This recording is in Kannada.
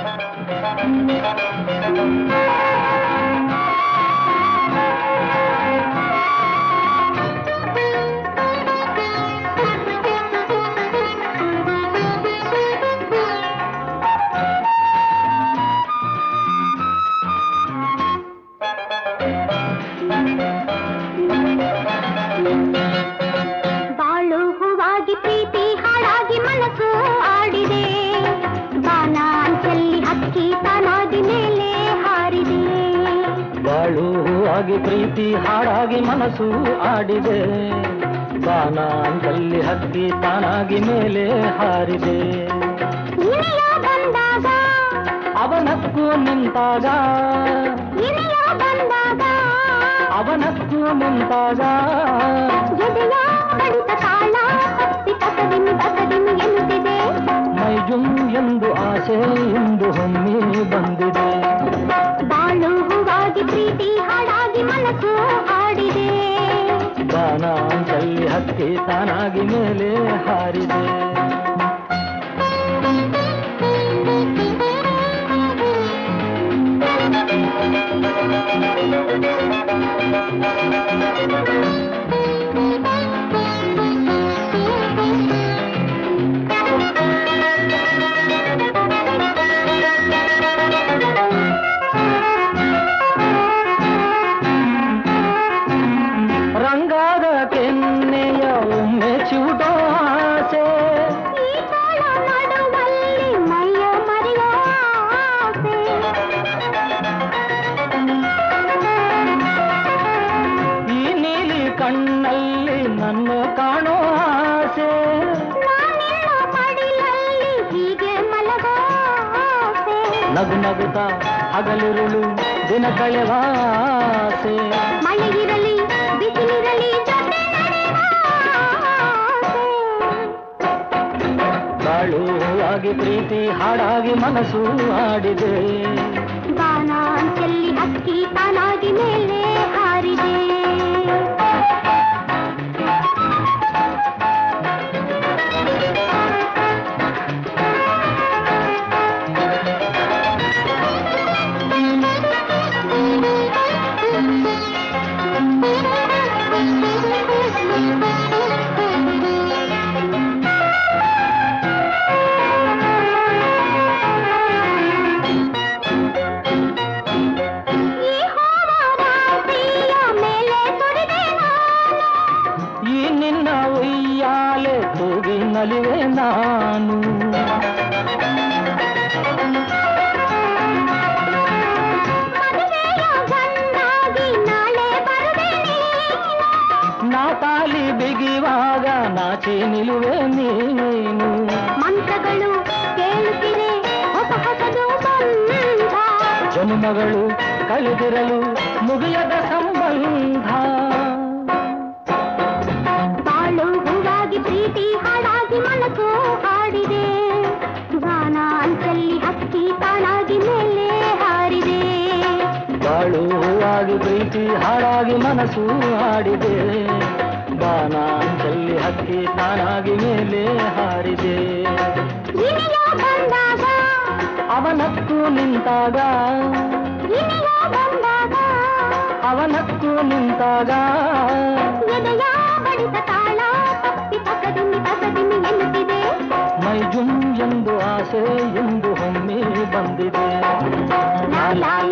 ಬಾಳು ಹೂವಾಗಿ ಪ್ರೀತಿ ಹಾಳಾಗಿ ಮನಸ್ಸು ಆಡಿದೆ ಬಾನ ಅಂಚಲ್ಲಿ ಹಕ್ಕಿ ತಾನಾಗಿ ಮೇಲೆ ಹಾರಿದೆ ಬಾಳು ಹೂವಾಗಿ ಪ್ರೀತಿ ಹಾಡಾಗಿ ಮನಸ್ಸು ಆಡಿದೆ ಬಾನ ಅಂಚಲ್ಲಿ ಹಕ್ಕಿ ತಾನಾಗಿ ಮೇಲೆ ಹಾರಿದೆ ಇನಿಯ ಬಂದಾಗ ಅವನಕ್ಕೂ ನಿಂತಾಗ ಇನಿಯ ಬಂದಾಗ ಅವನಕ್ಕೂ ನಿಂತಾಗ ಎದೆಯ ಬಡಿತ ಕಾಲ ಹತ್ತಿ ತಕದಿಮಿ ತಕದಿಮಿ ಎನ್ನುತ್ತಿದೆ ಮೈಜುಂ ಎಂದು ಆಸೆ ಎಂದು ಹೊಮ್ಮಿ ಬಂದಿದೆ ಬಾಳು ಹೂವಾಗಿ ಪ್ರೀತಿ ಹಾಳಾಗಿ ಮನಸ್ಸು ಆಡಿದೆ ಬಾನ ಅಂಚಲ್ಲಿ ಹಕ್ಕಿ ತಾನಾಗಿ ಮೇಲೆ ಹಾರಿದೆ ರಂಗಾದ ಕೆನ್ನೆಯ ಒಮ್ಮೆ ಚಿವುಟೋ ಆಸೆ ಈ ಕಾಲ ನಡುವಲ್ಲಿ ಮೈಯ ಮರೆಯೋ ಆಸೆ ಈ ನೀಲಿ ಕಣ್ಣಲ್ಲಿ ನನ್ನ ಕಾಣೋ ಆಸೆ ನಾನಿಲ್ಲ ಮಡಿಲಲ್ಲಿ ಹೀಗೆ ಮಲಗೋ ಆಸೆ ನಗು ನಗುತ್ತಾ ಹಗಲಿರುಳು ದಿನ ಕಳೆವ ಆಸೆ ಮಳೆ ಇರಲಿ ಬಿಸಿಲಿರಲಿ ಜೊತೆ ನಡೆವ ಆಸೆ. ಬಾಳು ಆಗಿ ಪ್ರೀತಿ ಹಾಡಾಗಿ ಮನಸ್ಸು ಆಡಿದೆ ಬಾನ ಅಂಚಲ್ಲಿ ಹಕ್ಕಿ ತಾನಾಗಿ ಮೇಲೆ ಹಾರಿದೆ ಈ ಹೂವ ರಾಶಿಯ ಮೇಲೆ ಸುರಿದೆ ನಾನು ಈ ನಿನ್ನ ಉಯ್ಯಾಲೆ ತೂಗಿ ನಲಿವೆ ನಾನು ಮದುವೆಯ ಗಂಡಾಗಿ ನಾಳೆ ಬರುವೆ ನೀನು ನಾ ತಾಲಿ ಬಿಗಿವಾಗ ನಾಚಿ ನಿಲುವೆ ನೀನು ಮಂತ್ರಗಳು ಕೇಳುತ್ತಿರೆ ಹೊಸ ಹೊಸದು ಬಂಧ ಜನ್ಮಗಳು ಕಳೆದಿರಲು ಮುಗಿಯದ ಸಂಬಂಧ ಬಾಳು ಹೂವಾಗಿ ಪ್ರೀತಿ ಹಾಡಾಗಿ ಮನಸ್ಸು ಹಾಡಿದೆ ಗಾನ ಅಂಚಲ್ಲಿ ಹಕ್ಕಿ ತಾನಾಗಿ ಮೇಲೆ ಹಾರಿದೆ ಬಾಳು ಹೂವಾಗಿ ಪ್ರೀತಿ ಹಾಡಾಗಿ ಮನಸ್ಸು ಹಾಡಿದೆ ಬಾನ ಅಂಚಲ್ಲಿ ಹಕ್ಕಿ ತಾನಾಗಿ ಮೇಲೆ ಹಾರಿದೆ ಇನಿಯ ಬಂದಾಗ ಅವನಕ್ಕೂ ನಿಂತಾಗ ಇನಿಯ ಬಂದಾಗ ಅವನಕ್ಕೂ ನಿಂತಾಗ ಎದೆಯ ಬಡಿತ ತಾಳ ತಪ್ಪಿ ತಕದಿಮಿ ತಕದಿಮಿ ಎನ್ನುತ್ತಿದೆ ಮೈಜುಂ ಎಂದು ಆಸೆ ಎಂದು ಹೊಮ್ಮಿ ಬಂದಿದೆ ಲಾ ಲಾ